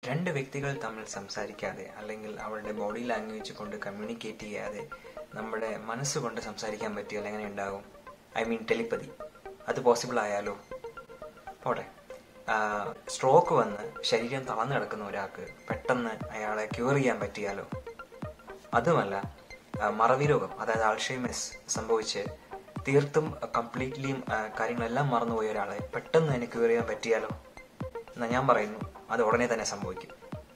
രണ്ട് വ്യക്തികൾ തമ്മിൽ സംസാരിക്കാതെ അല്ലെങ്കിൽ അവരുടെ ബോഡി ലാംഗ്വേജ് കൊണ്ട് കമ്മ്യൂണിക്കേറ്റ് ചെയ്യാതെ നമ്മുടെ മനസ്സുകൊണ്ട് സംസാരിക്കാൻ പറ്റിയാൽ എങ്ങനെ ഉണ്ടാകും ഐ മീൻ ടെലിപ്പതി അത് പോസിബിൾ ആയാലോ പോട്ടെ സ്ട്രോക്ക് വന്ന് ശരീരം തളർന്നു കിടക്കുന്ന ഒരാൾക്ക് പെട്ടെന്ന് അയാളെ ക്യൂർ ചെയ്യാൻ പറ്റിയാലോ അതുമല്ല ആ, മറവി രോഗം അതായത് അൾഷൈമസ് സംഭവിച്ച് തീർത്തും കംപ്ലീറ്റ്ലി കാര്യങ്ങളെല്ലാം മറന്നുപോയ ഒരാളെ പെട്ടെന്ന് തന്നെ ക്യൂർ ചെയ്യാൻ പറ്റിയാലോ എന്നാ ഞാൻ പറയുന്നു അത് ഉടനെ തന്നെ സംഭവിക്കും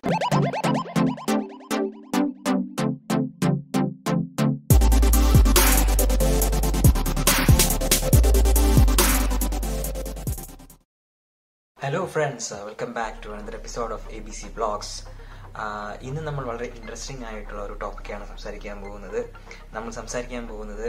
hello friends welcome back to another episode of A B C blogs ഇന്ന് നമ്മൾ വളരെ ഇൻട്രസ്റ്റിംഗ് ആയിട്ടുള്ള ഒരു ടോപ്പിക്കാണ് സംസാരിക്കാൻ പോകുന്നത് നമ്മൾ സംസാരിക്കാൻ പോകുന്നത്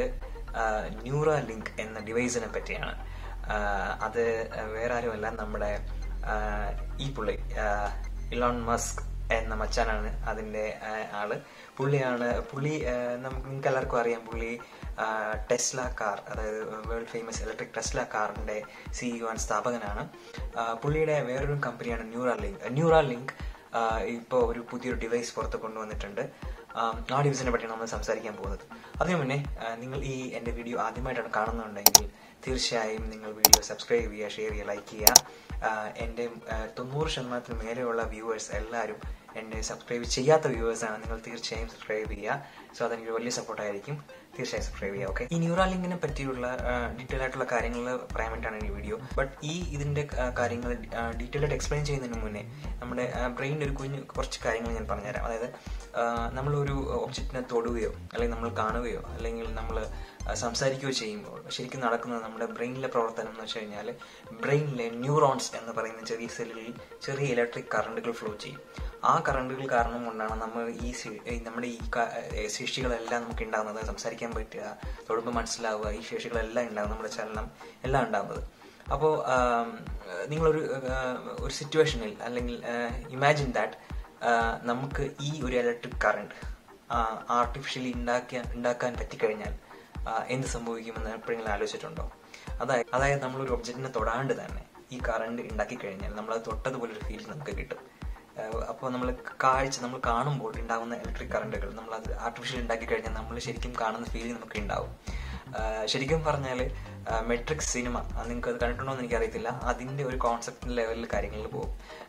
ന്യൂറ ലിങ്ക് എന്ന ഡിവൈസിനെ പറ്റിയാണ് ആ, അത് വേറെ ആരുമല്ല നമ്മുടെ ആ, ഈ പുള്ളി ആ, ഇലോൺ മസ്ക് എന്ന മച്ചാനാണ് അതിന്റെ ആ, ആള് പുള്ളിയാണ് പുള്ളി ആ, നമുക്ക് നിങ്ങൾക്ക് എല്ലാവർക്കും അറിയാം പുള്ളി ആ, ടെസ്ല കാർ അതായത് വേൾഡ് ഫേമസ് ഇലക്ട്രിക് ടെസ്ല കാറിന്റെ സിഇഒ ആൻഡ് സ്ഥാപകനാണ് ആ, പുള്ളിയുടെ വേറൊരു കമ്പനിയാണ് ന്യൂറ ലിങ്ക് ന്യൂറ ലിങ്ക് ഇപ്പോൾ ഒരു പുതിയൊരു ഡിവൈസ് പുറത്ത് കൊണ്ടുവന്നിട്ടുണ്ട് ആ, ആ ഡിവൈസിനെ പറ്റിയാണ് നമ്മൾ സംസാരിക്കാൻ പോകുന്നത് അതിനു മുന്നേ ആ, നിങ്ങൾ ഈ എൻ്റെ വീഡിയോ ആദ്യമായിട്ടാണ് കാണുന്നുണ്ടെങ്കിൽ തീർച്ചയായും നിങ്ങൾ വീഡിയോ സബ്സ്ക്രൈബ് ചെയ്യുക ഷെയർ ചെയ്യുക ലൈക്ക് ചെയ്യുക ആ, എൻ്റെ ആ, തൊണ്ണൂറ് ശതമാനത്തിന് മേലെയുള്ള വ്യൂവേഴ്സ് എല്ലാവരും എന്നെ സബ്സ്ക്രൈബ് ചെയ്യാത്ത വ്യൂവേഴ്സാണ് നിങ്ങൾ തീർച്ചയായും സബ്സ്ക്രൈബ് ചെയ്യുക സോ അതെനിക്ക് വലിയ സപ്പോർട്ടായിരിക്കും തീർച്ചയായും സബ്സ്ക്രൈബ് ചെയ്യുക ഓക്കെ ഈ ന്യൂറാലിങ്കിനെ പറ്റിയുള്ള ഡീറ്റെയിൽ ആയിട്ടുള്ള കാര്യങ്ങൾ പറയാൻ വേണ്ടിയിട്ടാണ് ഈ വീഡിയോ ബട്ട് ഈ ഇതിന്റെ ആ, കാര്യങ്ങൾ ഡീറ്റെയിൽ ആയിട്ട് എക്സ്പ്ലെയിൻ ചെയ്യുന്നതിന് മുന്നേ നമ്മുടെ ബ്രെയിനിന്റെ ഒരു കുഞ്ഞു കുറച്ച് കാര്യങ്ങൾ ഞാൻ പറഞ്ഞുതരാം അതായത് ആ, നമ്മളൊരു ഒബ്ജക്റ്റിനെ തൊടുകയോ അല്ലെങ്കിൽ നമ്മൾ കാണുകയോ അല്ലെങ്കിൽ നമ്മൾ സംസാരിക്കുകയോ ചെയ്യുമ്പോൾ ശരിക്കും നടക്കുന്നത് നമ്മുടെ ബ്രെയിനിലെ പ്രവർത്തനം എന്ന് വെച്ച് കഴിഞ്ഞാൽ ബ്രെയിനിലെ ന്യൂറോൺസ് എന്ന് പറയുന്ന ചെറിയ സെല്ലുകളിൽ ചെറിയ ഇലക്ട്രിക് കറണ്ടുകൾ ഫ്ലോ ചെയ്യും ആ കറണ്ടുകൾ കാരണം കൊണ്ടാണ് നമ്മൾ ഈ ശേ- ഈ നമ്മുടെ ഈ ക- ഏ, ശേഷികളെല്ലാം നമുക്ക് ഉണ്ടാകുന്നത് സംസാരിക്കാൻ പറ്റുക തൊടുമ്പോൾ മനസ്സിലാവുക ഈ ശേഷികളെല്ലാം ഉണ്ടാകും നമ്മുടെ ചലനം എല്ലാം ഉണ്ടാകുന്നത് അപ്പോൾ നിങ്ങളൊരു ആ, ഒരു സിറ്റുവേഷനിൽ അല്ലെങ്കിൽ ഇമാജിൻ ദാറ്റ് നമുക്ക് ഈ ഒരു ഇലക്ട്രിക് കറണ്ട് ആർട്ടിഫിഷ്യലി ഉണ്ടാക്കിയ ഉണ്ടാക്കാൻ പറ്റിക്കഴിഞ്ഞാൽ ആ, എന്ത് സംഭവിക്കുമെന്ന് എപ്പോഴെങ്കിലും ആലോചിച്ചിട്ടുണ്ടോ അതായത് അതായത് നമ്മളൊരു ഒബ്ജക്റ്റിനെ തൊടാണ്ട് തന്നെ ഈ കറണ്ട് ഉണ്ടാക്കി കഴിഞ്ഞാൽ നമ്മളത് തൊട്ടതുപോലെ ഒരു ഫീൽ നമുക്ക് കിട്ടും അപ്പോൾ നമ്മൾ കാഴ്ച നമ്മൾ കാണുമ്പോൾ ഉണ്ടാകുന്ന ഇലക്ട്രിക് കറണ്ടുകൾ നമ്മൾ അത് ആർട്ടിഫിഷ്യൽ ഉണ്ടാക്കി കഴിഞ്ഞാൽ നമ്മൾ ശരിക്കും കാണുന്ന ഫീലിംഗ് നമുക്ക് ഉണ്ടാവും ആ, ശരിക്കും പറഞ്ഞാൽ മെട്രിക്സ് സിനിമ നിങ്ങൾക്ക് അത് കണ്ടിട്ടുണ്ടോ എന്ന് എനിക്കറിയത്തില്ല അതിന്റെ ഒരു കോൺസെപ്റ്റ് ലെവലിൽ കാര്യങ്ങളിൽ പോകും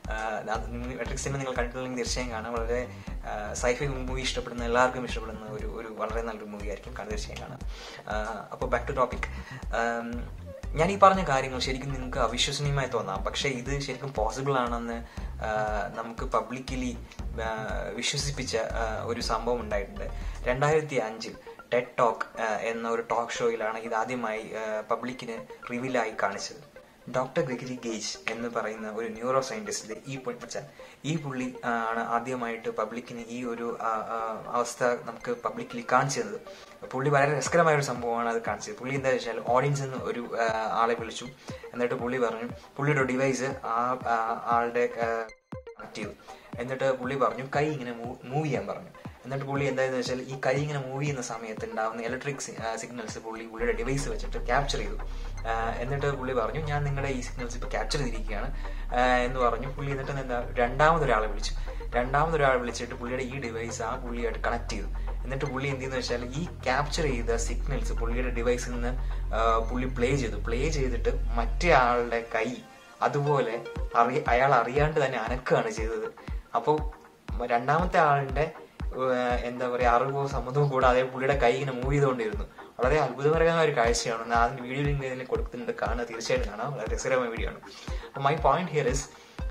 മെട്രിക്സ് സിനിമ നിങ്ങൾ കണ്ടിട്ടുണ്ടെങ്കിൽ തീർച്ചയായും കാണാം വളരെ സൈഫൈ മൂവി ഇഷ്ടപ്പെടുന്ന എല്ലാവർക്കും ഇഷ്ടപ്പെടുന്ന ഒരു ഒരു വളരെ നല്ലൊരു മൂവി ആയിരിക്കും കാണാൻ തീർച്ചയായും കാണാം അപ്പോൾ ബാക്ക് ടു ടോപ്പിക് ഞാൻ ഈ പറഞ്ഞ കാര്യങ്ങൾ ശരിക്കും നിങ്ങൾക്ക് അവിശ്വസനീയമായി തോന്നാം പക്ഷേ ഇത് ശരിക്കും പോസിബിൾ ആണെന്ന് ആ, നമുക്ക് പബ്ലിക്കലി വിശ്വസിപ്പിച്ച ആ, ഒരു സംഭവം ഉണ്ടായിട്ടുണ്ട് രണ്ടായിരത്തി അഞ്ചിൽ ടെഡ് ടോക്ക് എന്ന ഒരു ടോക്ക് ഷോയിലാണ് ഇത് ആദ്യമായി പബ്ലിക്കിന് റിവീലായി കാണിച്ചത് ഡോക്ടർ ഗ്രിഗരി ഗേജ് എന്ന് പറയുന്ന ഒരു ന്യൂറോ സയന്റിസ്റ്റ് ഈ പുള്ളിച്ചാൽ ഈ പുള്ളി ആ, ആണ് ആദ്യമായിട്ട് പബ്ലിക്കിന് ഈ ഒരു ആ, ആ, അവസ്ഥ നമുക്ക് പബ്ലിക്കലി കാണിച്ചു തന്നത് പുള്ളി വളരെ രസകരമായ ഒരു സംഭവമാണ് അത് കാണിച്ചത് പുള്ളി എന്താ വെച്ചാൽ ഓഡിയൻസിൽ നിന്ന് ഒരു ആ, ആളെ വിളിച്ചു എന്നിട്ട് പുള്ളി പറഞ്ഞു പുള്ളിയുടെ ഡിവൈസ് ആ ആ, ആളുടെ കണക്ട് ചെയ്തു എന്നിട്ട് പുള്ളി പറഞ്ഞു കൈ ഇങ്ങനെ മൂവ് ചെയ്യാൻ പറഞ്ഞു എന്നിട്ട് പുള്ളി എന്തായെന്ന് വെച്ചാൽ ഈ കൈ ഇങ്ങനെ മൂവ് ചെയ്യുന്ന സമയത്ത് ഉണ്ടാവുന്ന ഇലക്ട്രിക് സിഗ്നൽസ് പുള്ളി പുള്ളിയുടെ ഡിവൈസ് വെച്ചിട്ട് ക്യാപ്ചർ ചെയ്തു ആ, എന്നിട്ട് പുള്ളി പറഞ്ഞു ഞാൻ നിങ്ങളുടെ ഈ സിഗ്നൽസ് ഇപ്പൊ ക്യാപ്ചർ ചെയ്തിരിക്കുകയാണ് ആ, എന്ന് പറഞ്ഞു പുള്ളി എന്നിട്ട് എന്താ രണ്ടാമതൊരാളെ വിളിച്ചു രണ്ടാമതൊരാളെ വിളിച്ചിട്ട് പുള്ളിയുടെ ഈ ഡിവൈസ് ആ പുള്ളിയായിട്ട് കണക്ട് ചെയ്തു എന്നിട്ട് പുള്ളി എന്ത് ചെയ്യുന്ന വെച്ചാൽ ഈ ക്യാപ്ചർ ചെയ്ത സിഗ്നൽസ് പുള്ളിയുടെ ഡിവൈസിൽ നിന്ന് ആ, പുള്ളി പ്ലേ ചെയ്തു പ്ലേ ചെയ്തിട്ട് മറ്റേ ആളുടെ കൈ അതുപോലെ അറിയ അയാൾ അറിയാണ്ട് തന്നെ അനക്കുകയാണ് ചെയ്തത് അപ്പോൾ രണ്ടാമത്തെ ആളുടെ ഏഹ്, എന്താ പറയാ അറിവോ സമ്മതവും കൂടാതെ പുള്ളിയുടെ കൈ ഇങ്ങനെ മൂവ് ചെയ്തുകൊണ്ടിരുന്നു വളരെ അത്ഭുതകരമായ ഒരു കാഴ്ചയാണ് ഞാൻ അതിന്റെ വീഡിയോ ലിങ്ക് ഇതിൽ കൊടുക്കുന്നുണ്ട് കാണുക തീർച്ചയായിട്ടും കാണാം വളരെ രസകരമായ വീഡിയോ ആണ് മൈ പോയിന്റ് ഹിയർ ഇസ്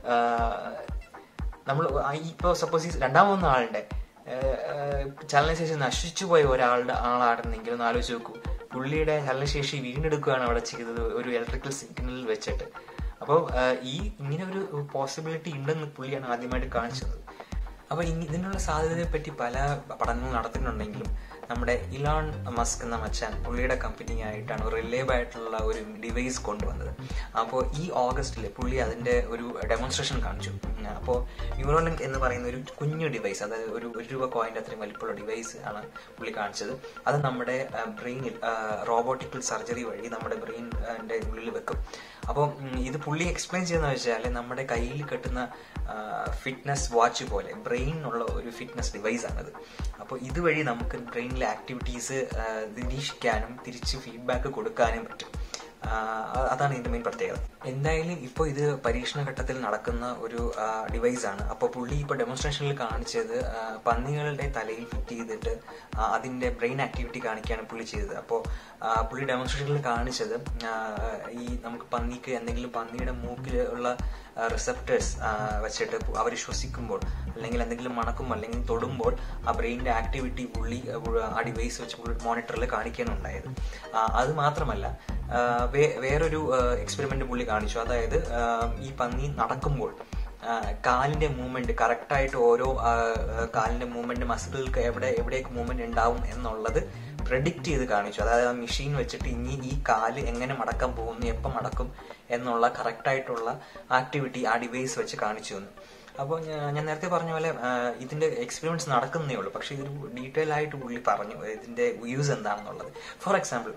നമ്മൾ ഇപ്പൊ സപ്പോസ് ഈ രണ്ടാമതൊന്ന ആളുടെ ചലനശേഷി നശിച്ചു പോയ ഒരാളുടെ ആളാണെന്നെങ്കിൽ ഒന്ന് ആലോചിച്ച് നോക്കൂ പുള്ളിയുടെ ചലനശേഷി വീണ്ടെടുക്കുകയാണ് അവിടെ ചെയ്തത് ഒരു ഇലക്ട്രിക്കൽ സിഗ്നലിൽ വെച്ചിട്ട് അപ്പോൾ ഈ ഇങ്ങനെ ഒരു പോസിബിലിറ്റി ഉണ്ടെന്ന് പുള്ളിയാണ് ആദ്യമായിട്ട് കാണിച്ചത് അപ്പൊ ഇനി ഇതിനുള്ള സാധ്യതയെ പറ്റി പല പഠനങ്ങൾ നടത്തുന്നുണ്ടെങ്കിലും നമ്മുടെ ഇലോൺ മസ്ക് എന്ന മച്ചാൻ പുള്ളിയുടെ കമ്പനി ആയിട്ടാണ് റിലേബ് ആയിട്ടുള്ള ഒരു ഡിവൈസ് കൊണ്ടുവന്നത് അപ്പോൾ ഈ ഓഗസ്റ്റിൽ പുള്ളി അതിന്റെ ഒരു ഡെമോൺസ്ട്രേഷൻ കാണിച്ചു അപ്പോൾ ന്യൂറോലിങ്ക് എന്ന് പറയുന്ന ഒരു കുഞ്ഞു ഡിവൈസ് അതായത് ഒരു ഒരു രൂപ കോയിന്റെ അത്രയും വലിപ്പമുള്ള ഡിവൈസ് ആണ് പുള്ളി കാണിച്ചത് അത് നമ്മുടെ ബ്രെയിനിൽ റോബോട്ടിക്കൽ സർജറി വഴി നമ്മുടെ ബ്രെയിനിന്റെ ഉള്ളിൽ വെക്കും അപ്പോൾ ഇത് പുള്ളി എക്സ്പ്ലെയിൻ ചെയ്യുന്ന വെച്ചാൽ നമ്മുടെ കയ്യിൽ കെട്ടുന്ന ഫിറ്റ്നസ് വാച്ച് പോലെ ബ്രെയിനുള്ള ഒരു ഫിറ്റ്നസ് ഡിവൈസ് ആണത് അപ്പോൾ ഇതുവഴി നമുക്ക് ബ്രെയിനിലെ ആക്ടിവിറ്റീസ് നിരീക്ഷിക്കാനും തിരിച്ച് ഫീഡ്ബാക്ക് കൊടുക്കാനും പറ്റും അതാണ് ഇതിന്റെ മെയിൻ പ്രത്യേകത എന്തായാലും ഇപ്പോൾ ഇത് പരീക്ഷണ ഘട്ടത്തിൽ നടക്കുന്ന ഒരു ഡിവൈസ് ആണ് അപ്പോൾ പുള്ളി ഇപ്പോൾ ഡെമോൺസ്ട്രേഷനിൽ കാണിച്ചത് പന്നികളുടെ തലയിൽ ഫിറ്റ് ചെയ്തിട്ട് അതിന്റെ ബ്രെയിൻ ആക്ടിവിറ്റി കാണിക്കുകയാണ് പുള്ളി ചെയ്തത് അപ്പോൾ പുള്ളി ഡെമോൺസ്ട്രേഷനിൽ കാണിച്ചത് ഈ നമുക്ക് പന്നിക്ക് എന്തെങ്കിലും പന്നിയുടെ മൂക്കിൽ ഉള്ള റിസപ്റ്റേഴ്സ് വെച്ചിട്ട് അവർ ശ്വസിക്കുമ്പോൾ അല്ലെങ്കിൽ എന്തെങ്കിലും മണക്കുമ്പോൾ അല്ലെങ്കിൽ തൊടുമ്പോൾ ആ ബ്രെയിനിന്റെ ആക്ടിവിറ്റി പുള്ളി ആ ഡിവൈസ് വെച്ച് പുള്ളി മോണിറ്ററിൽ കാണിക്കാനുണ്ടായത് അത് മാത്രമല്ല വേറൊരു എക്സ്പെരിമെന്റ് പുള്ളി കാണിച്ചു അതായത് ഈ പന്നി നടക്കുമ്പോൾ കാലിന്റെ മൂവ്മെന്റ് കറക്റ്റായിട്ട് ഓരോ കാലിന്റെ മൂവ്മെന്റ് മസിലുകൾക്ക് എവിടെ എവിടേക്ക് മൂവ്മെന്റ് ഉണ്ടാവും എന്നുള്ളത് പ്രഡിക്റ്റ് ചെയ്ത് കാണിച്ചു അതായത് ആ മെഷീൻ വെച്ചിട്ട് ഇനി ഈ കാല് എങ്ങനെ മടക്കാൻ പോകുന്നു എപ്പം മടക്കും എന്നുള്ള കറക്റ്റായിട്ടുള്ള ആക്ടിവിറ്റി ആ ഡിവൈസ് വെച്ച് കാണിച്ചു തന്നു അപ്പോൾ ഞാൻ നേരത്തെ പറഞ്ഞ പോലെ ഇതിന്റെ എക്സ്പീരിയൻസ് നടക്കുന്നേ ഉള്ളൂ പക്ഷെ ഇതൊരു ഡീറ്റെയിൽ ആയിട്ട് പുള്ളി പറഞ്ഞു ഇതിന്റെ യൂസ് എന്താണെന്നുള്ളത് ഫോർ എക്സാമ്പിൾ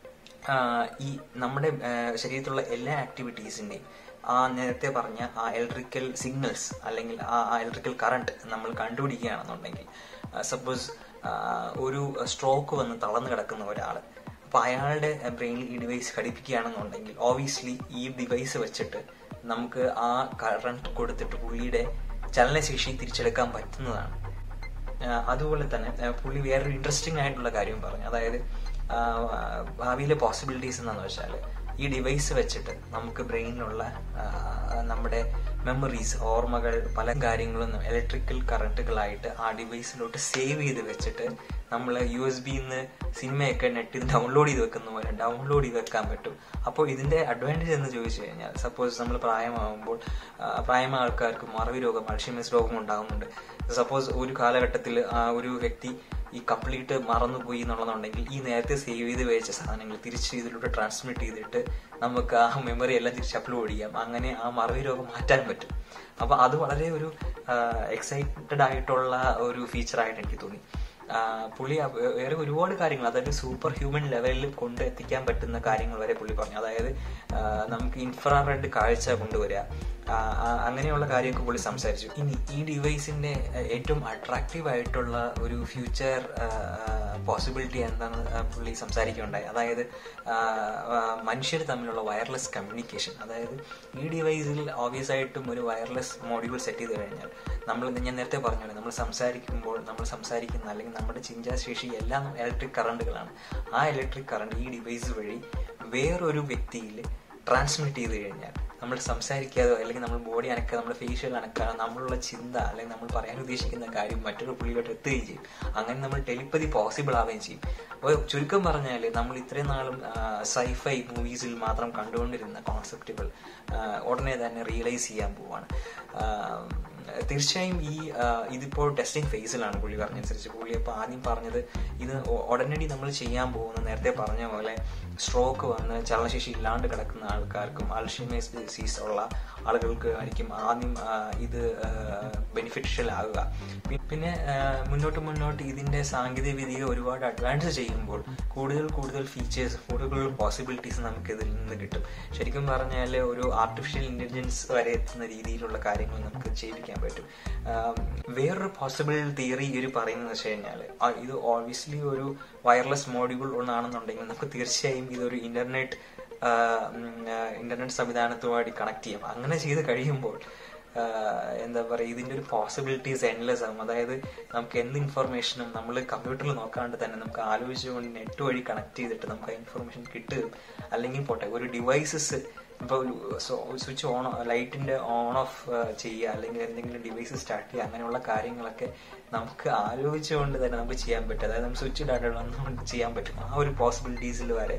ഈ നമ്മുടെ ശരീരത്തിലുള്ള എല്ലാ ആക്ടിവിറ്റീസിന്റെയും ആ നേരത്തെ പറഞ്ഞ ആ ഇലക്ട്രിക്കൽ സിഗ്നൽസ് അല്ലെങ്കിൽ ആ ഇലക്ട്രിക്കൽ കറണ്ട് നമ്മൾ കണ്ടുപിടിക്കുകയാണെന്നുണ്ടെങ്കിൽ സപ്പോസ് ഒരു സ്ട്രോക്ക് വന്ന് തളർന്നു കിടക്കുന്ന ഒരാൾ അപ്പൊ അയാളുടെ ബ്രെയിനിൽ ഈ ഡിവൈസ് ഘടിപ്പിക്കുകയാണെന്നുണ്ടെങ്കിൽ ഓബിയസ്ലി ഈ ഡിവൈസ് വെച്ചിട്ട് നമുക്ക് ആ കറണ്ട് കൊടുത്തിട്ട് പുള്ളിയുടെ ചലനശേഷി തിരിച്ചെടുക്കാൻ പറ്റുന്നതാണ് അതുപോലെ തന്നെ പുള്ളി വേറൊരു ഇൻട്രസ്റ്റിംഗ് ആയിട്ടുള്ള കാര്യം പറഞ്ഞു അതായത് ഭാവിയിലെ പോസിബിലിറ്റീസ് എന്താണെന്ന് വെച്ചാൽ ഈ ഡിവൈസ് വെച്ചിട്ട് നമുക്ക് ബ്രെയിനിലുള്ള നമ്മുടെ മെമ്മറീസ് ഓർമ്മകൾ പല കാര്യങ്ങളും ഇലക്ട്രിക്കൽ കറണ്ടുകളായിട്ട് ആ ഡിവൈസിലോട്ട് സേവ് ചെയ്ത് വെച്ചിട്ട് നമ്മൾ യു എസ് ബിന്ന് സിനിമയൊക്കെ നെറ്റിൽ ഡൗൺലോഡ് ചെയ്ത് വെക്കുന്ന പോലെ ഡൗൺലോഡ് ചെയ്ത് വെക്കാൻ പറ്റും അപ്പോൾ ഇതിന്റെ അഡ്വാൻറ്റേജ് എന്ന് ചോദിച്ചു കഴിഞ്ഞാൽ സപ്പോസ് നമ്മൾ പ്രായമാകുമ്പോൾ പ്രായമായ ആൾക്കാർക്ക് മറവി രോഗം അൾഷിമസ് രോഗം ഉണ്ടാകുന്നുണ്ട് സപ്പോസ് ഒരു കാലഘട്ടത്തിൽ ആ ഒരു വ്യക്തി ഈ കംപ്ലീറ്റ് മറന്നുപോയി എന്നുള്ളതുണ്ടെങ്കിൽ ഈ നേരത്തെ സേവ് ചെയ്ത് വെച്ച സാധനങ്ങൾ തിരിച്ച് ഇതിലൂടെ ട്രാൻസ്മിറ്റ് ചെയ്തിട്ട് നമുക്ക് ആ മെമ്മറി എല്ലാം തിരിച്ച് അപ്ലോഡ് ചെയ്യാം അങ്ങനെ ആ മറവി രോഗം മാറ്റാൻ പറ്റും അപ്പൊ അത് വളരെ ഒരു എക്സൈറ്റഡ് ആയിട്ടുള്ള ഒരു ഫീച്ചറായിട്ട് എനിക്ക് തോന്നി പുള്ളി വേറെ ഒരുപാട് കാര്യങ്ങൾ അതായത് സൂപ്പർ ഹ്യൂമൻ ലെവലിൽ കൊണ്ട് എത്തിക്കാൻ പറ്റുന്ന കാര്യങ്ങൾ വരെ പുള്ളി പറഞ്ഞു അതായത് നമുക്ക് ഇൻഫ്രാറെഡ് കാഴ്ച കൊണ്ടുവരിക അങ്ങനെയുള്ള കാര്യമൊക്കെ പുള്ളി സംസാരിച്ചു ഇനി ഈ ഡിവൈസിന്റെ ഏറ്റവും അട്രാക്റ്റീവ് ആയിട്ടുള്ള ഒരു ഫ്യൂച്ചർ പോസിബിലിറ്റി എന്താണെന്ന് പുള്ളി സംസാരിക്കുകയുണ്ടായി അതായത് മനുഷ്യർ തമ്മിലുള്ള വയർലെസ് കമ്മ്യൂണിക്കേഷൻ അതായത് ഈ ഡിവൈസിൽ ഓബിയസ് ആയിട്ടും ഒരു വയർലെസ് മോഡ്യൂൾ സെറ്റ് ചെയ്ത് കഴിഞ്ഞാൽ നമ്മൾ ഞാൻ നേരത്തെ പറഞ്ഞു നമ്മൾ സംസാരിക്കുമ്പോൾ നമ്മൾ സംസാരിക്കുന്ന അല്ലെങ്കിൽ നമ്മുടെ ചിന്താശേഷി എല്ലാം ഇലക്ട്രിക് കറണ്ടുകളാണ് ആ ഇലക്ട്രിക് കറണ്ട് ഈ ഡിവൈസ് വഴി വേറൊരു വ്യക്തിയിൽ ട്രാൻസ്മിറ്റ് ചെയ്ത് കഴിഞ്ഞാൽ നമ്മൾ സംസാരിക്കാതോ അല്ലെങ്കിൽ നമ്മൾ ബോഡി അനക്കുക നമ്മുടെ ഫേഷ്യൽ അനക്കുക നമ്മളുള്ള ചിന്ത അല്ലെങ്കിൽ നമ്മൾ പറയാൻ ഉദ്ദേശിക്കുന്ന കാര്യം മറ്റൊരു പുള്ളിയിലോട്ട് എത്തുകയും ചെയ്യും അങ്ങനെ നമ്മൾ ടെലിപ്പതി പോസിബിൾ ആവുകയും ചെയ്യും അപ്പോൾ ചുരുക്കം പറഞ്ഞാൽ നമ്മൾ ഇത്രയും നാളും സൈഫൈ മൂവീസിൽ മാത്രം കണ്ടുകൊണ്ടിരുന്ന കോൺസെപ്റ്റുകൾ ഉടനെ തന്നെ റിയലൈസ് ചെയ്യാൻ പോവാണ് തീർച്ചയായും ഈ ഇതിപ്പോൾ ടെസ്റ്റിംഗ് ഫേസിലാണ് പുള്ളി പറഞ്ഞനുസരിച്ച് പുള്ളി അപ്പോൾ ആദ്യം പറഞ്ഞത് ഇത് ഉടനടി നമ്മൾ ചെയ്യാൻ പോകുന്ന നേരത്തെ പറഞ്ഞ പോലെ സ്ട്രോക്ക് വന്ന് ചലനശേഷി ഇല്ലാണ്ട് കിടക്കുന്ന ആൾക്കാർക്കും അൾഷിമേസ് ഡിസീസ് ഉള്ള ആളുകൾക്ക് ആയിരിക്കും ആദ്യം ഇത് ബെനിഫിഷ്യൽ ആകുക പിന്നെ മുന്നോട്ട് മുന്നോട്ട് ഇതിന്റെ സാങ്കേതിക വിദ്യ ഒരുപാട് അഡ്വാൻസ് ചെയ്യുമ്പോൾ കൂടുതൽ കൂടുതൽ ഫീച്ചേഴ്സ് കൂടുതൽ പോസിബിലിറ്റീസ് നമുക്ക് ഇതിൽ നിന്ന് കിട്ടും ശരിക്കും പറഞ്ഞാൽ ഒരു ആർട്ടിഫിഷ്യൽ ഇന്റലിജൻസ് വരെ എത്തുന്ന രീതിയിലുള്ള കാര്യങ്ങൾ നമുക്ക് ചെയ്യിപ്പിക്കാൻ പറ്റും വേറൊരു പോസിബിൾ തിയറി ഇവർ പറയുന്നത് വെച്ച് കഴിഞ്ഞാൽ ഇത് ഓബിയസ്ലി ഒരു വയർലെസ് മോഡ്യൂൾ ഒന്നാണെന്നുണ്ടെങ്കിൽ നമുക്ക് തീർച്ചയായും ഇതൊരു ഇന്റർനെറ്റ് ഇന്റർനെറ്റ് സംവിധാനത്തുമായിട്ട് കണക്ട് ചെയ്യാം അങ്ങനെ ചെയ്ത് കഴിയുമ്പോൾ എന്താ പറയുക ഇതിന്റെ ഒരു പോസിബിലിറ്റീസ് എൻലെസ് ആകും അതായത് നമുക്ക് എന്ത് ഇൻഫർമേഷനും നമ്മൾ കമ്പ്യൂട്ടറിൽ നോക്കാണ്ട് തന്നെ നമുക്ക് ആലോചിച്ചുകൊണ്ട് നെറ്റ് വഴി കണക്ട് ചെയ്തിട്ട് നമുക്ക് ആ ഇൻഫർമേഷൻ കിട്ടും അല്ലെങ്കിൽ പോട്ടെ ഒരു ഡിവൈസസ് ഇപ്പോൾ സ്വിച്ച് ഓൺ ലൈറ്റിന്റെ ഓൺ ഓഫ് ചെയ്യുക അല്ലെങ്കിൽ എന്തെങ്കിലും ഡിവൈസ് സ്റ്റാർട്ട് ചെയ്യുക അങ്ങനെയുള്ള കാര്യങ്ങളൊക്കെ നമുക്ക് ആലോചിച്ചുകൊണ്ട് തന്നെ നമുക്ക് ചെയ്യാൻ പറ്റും അതായത് നമുക്ക് സ്വിച്ച് ഇടാണ്ട് നമുക്ക് ചെയ്യാൻ പറ്റും ആ ഒരു പോസിബിലിറ്റീസിൽ വരെ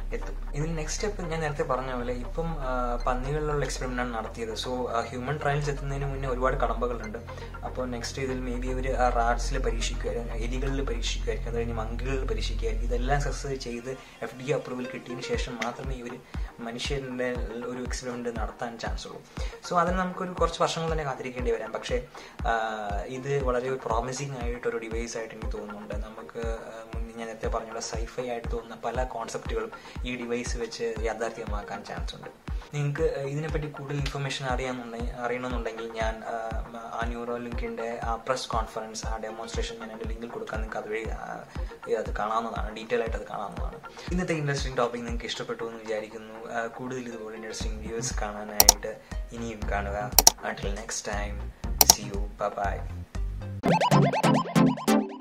എത്തും ഇതിൽ നെക്സ്റ്റ് സ്റ്റെപ്പ് ഞാൻ നേരത്തെ പറഞ്ഞ പോലെ ഇപ്പം ആ, പന്നികളിലുള്ള എക്സ്പെരിമെന്റ് ആണ് നടത്തിയത് സോ ഹ്യൂമൻ ട്രയൽസ് എത്തുന്നതിന് മുന്നേ ഒരുപാട് കടമ്പകളുണ്ട് അപ്പോൾ നെക്സ്റ്റ് ഇതിൽ മേ ബി അവർ റാറ്റ്സിൽ പരീക്ഷിക്കുക എലികളിൽ പരീക്ഷിക്കുമായിരിക്കും അത് കഴിഞ്ഞ് മങ്കികളിൽ പരീക്ഷിക്കുമായിരിക്കും ഇതെല്ലാം സക്സസ് ചെയ്ത് എഫ് ഡി അപ്രൂവൽ കിട്ടിയതിന് ശേഷം മാത്രമേ ഇവർ മനുഷ്യരുടെ ഒരു എക്സ്പെരിമെന്റ് നടത്താൻ ചാൻസ് ഉള്ളൂ സോ അതിന് നമുക്കൊരു കുറച്ച് വർഷങ്ങൾ തന്നെ കാത്തിരിക്കേണ്ടി വരാം പക്ഷേ ആ, ഇത് വളരെ പ്രോമിസിങ് ആയിട്ടൊരു ഡിവൈസ് ആയിട്ട് എനിക്ക് തോന്നുന്നുണ്ട് നമുക്ക് ആ, മുന്നേ ഞാൻ നേരത്തെ പറഞ്ഞ സൈഫൈ ആയിട്ട് തോന്നുന്ന പല കോൺസെപ്റ്റുകളും ഈ ഡിവൈസ് വെച്ച് യാഥാർത്ഥ്യമാക്കാൻ ചാൻസ് ഉണ്ട് നിങ്ങൾക്ക് ഇതിനെപ്പറ്റി കൂടുതൽ ഇൻഫർമേഷൻ അറിയാമെന്നുണ്ടെങ്കിൽ അറിയണമെന്നുണ്ടെങ്കിൽ ഞാൻ ആ, ആ ന്യൂറോ ലിങ്കിന്റെ ആ പ്രസ് കോൺഫറൻസ് ആ ഡെമോൺസ്ട്രേഷൻ ഞാൻ എൻ്റെ ലിങ്കിൽ കൊടുക്കാൻ നിങ്ങൾക്ക് അതുവഴി ആ, അത് കാണാവുന്നതാണ് ഡീറ്റെയിൽ ആയിട്ട് അത് കാണാവുന്നതാണ് ഇന്നത്തെ ഇൻട്രസ്റ്റിംഗ് ടോപ്പിക് നിങ്ങൾക്ക് ഇഷ്ടപ്പെട്ടു എന്ന് വിചാരിക്കുന്നു ആ, കൂടുതൽ ഇതുപോലെ ഇൻട്രസ്റ്റിംഗ് വീഡിയോസ് കാണാനായിട്ട് ഇനിയും കാണുക until next time see you by